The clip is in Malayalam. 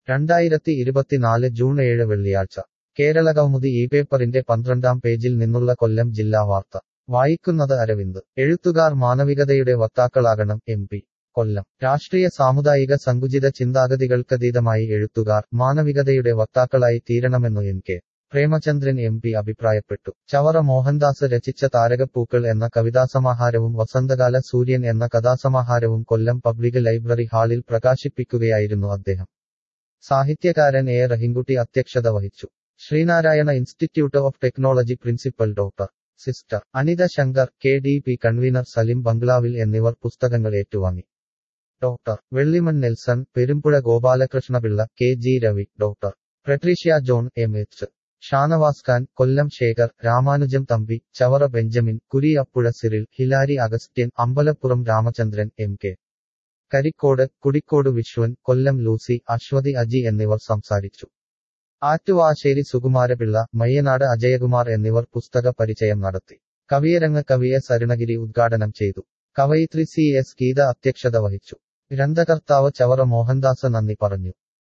രണ്ടായിരത്തി ഇരുപത്തിനാല് ജൂൺ ഏഴ് വെള്ളിയാഴ്ച കേരളകൗമുദി ഈ പേപ്പറിന്റെ പന്ത്രണ്ടാം പേജിൽ നിന്നുള്ള കൊല്ലം ജില്ലാ വാർത്ത വായിക്കുന്നത് അരവിന്ദ് എഴുത്തുകാർ മാനവികതയുടെ വക്താക്കളാകണം എം പി കൊല്ലം രാഷ്ട്രീയ സാമുദായിക സങ്കുചിത ചിന്താഗതികൾക്കതീതമായി എഴുത്തുകാർ മാനവികതയുടെ വക്താക്കളായി തീരണമെന്നു N K Premachandran M P അഭിപ്രായപ്പെട്ടു ചവറ മോഹൻദാസ് രചിച്ച താരകപ്പൂക്കൾ എന്ന കവിതാസമാഹാരവും വസന്തകാല സൂര്യൻ എന്ന കഥാസമാഹാരവും കൊല്ലം പബ്ലിക് ലൈബ്രറി ഹാളിൽ പ്രകാശിപ്പിക്കുകയായിരുന്നു അദ്ദേഹം സാഹിത്യകാരൻ എ റഹിൻകുട്ടി അധ്യക്ഷത വഹിച്ചു Sreenarayana institute of technology principal doctor sister Anitha Shankar K D P convener Salim ബംഗ്ലാവിൽ എന്നിവർ പുസ്തകങ്ങൾ ഏറ്റുവാങ്ങി doctor Vellimon Nelson Perumpuzha Gopalakrishnapillai K G Ravi doctor Patricia John M H Shanavas Khan Kollam Sekhar Ramanujam Thampi Chavara Benjamin Kuriyappuzha Cyril Hilary Augustine Ambalappuram Ramachandran M K Karikode Kudikode Viswan Kollam Lucy Aswathy Aji എന്നിവർ സംസാരിച്ചു ആറ്റുവാശ്ശേരി സുകുമാരപിള്ള മയ്യനാട് അജയകുമാർ എന്നിവർ പുസ്തക പരിചയം നടത്തി കവിയരങ്ങ് കവി എസ് അരുണഗിരി ഉദ്ഘാടനം ചെയ്തു കവയിത്രി സി എസ് ഗീത അധ്യക്ഷത വഹിച്ചു ഗ്രന്ഥകർത്താവ് ചവറ മോഹൻദാസ് നന്ദി പറഞ്ഞു